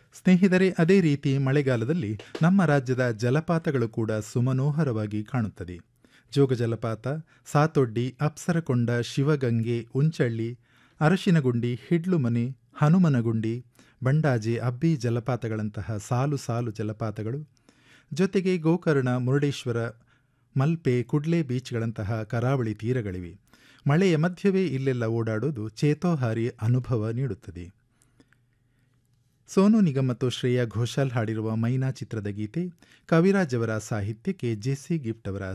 ಸ್ನೇಹಿತರೆ ಅದೇ ರೀತಿ ಮಳೆಗಾಲದಲ್ಲಿ ನಮ್ಮ ರಾಜ್ಯದ ಜಲಪಾತಗಳು ಕೂಡ ಸುಮನೋಹರವಾಗಿ ಕಾಣುತ್ತದೆ ಜೋಗ ಜಲಪಾತ ಸಾತೊಡ್ಡಿ ಅಪ್ಸರಕೊಂಡ ಶಿವಗಂಗೆ ಉಂಚಳ್ಳಿ ಅರಶಿನಗುಂಡಿ ಹಿಡ್ಲುಮನೆ ಹನುಮನಗುಂಡಿ ಬಂಡಾಜೆ ಅಬ್ಬಿ ಜಲಪಾತಗಳಂತಹ ಸಾಲು ಸಾಲು ಜಲಪಾತಗಳು ಜೊತೆಗೆ ಗೋಕರ್ಣ ಮುರುಡೇಶ್ವರ ಮಲ್ಪೆ ಕುಡ್ಲೆ ಬೀಚ್ಗಳಂತಹ ಕರಾವಳಿ ತೀರಗಳಿವೆ ಮಳೆಯ ಮಧ್ಯವೇ ಇಲ್ಲೆಲ್ಲ ಓಡಾಡೋದು ಚೇತೋಹಾರಿ ಅನುಭವ ನೀಡುತ್ತದೆ ಸೋನು ನಿಗಮ್ ಮತ್ತು ಶ್ರೇಯಾ ಘೋಷಾಲ್ ಹಾಡಿರುವ ಮೈನಾ ಚಿತ್ರದ ಗೀತೆ ಕವಿರಾಜ್ ಅವರ ಸಾಹಿತ್ಯಕ್ಕೆ ಜೆಸಿ ಗಿಫ್ಟ್ ಅವರ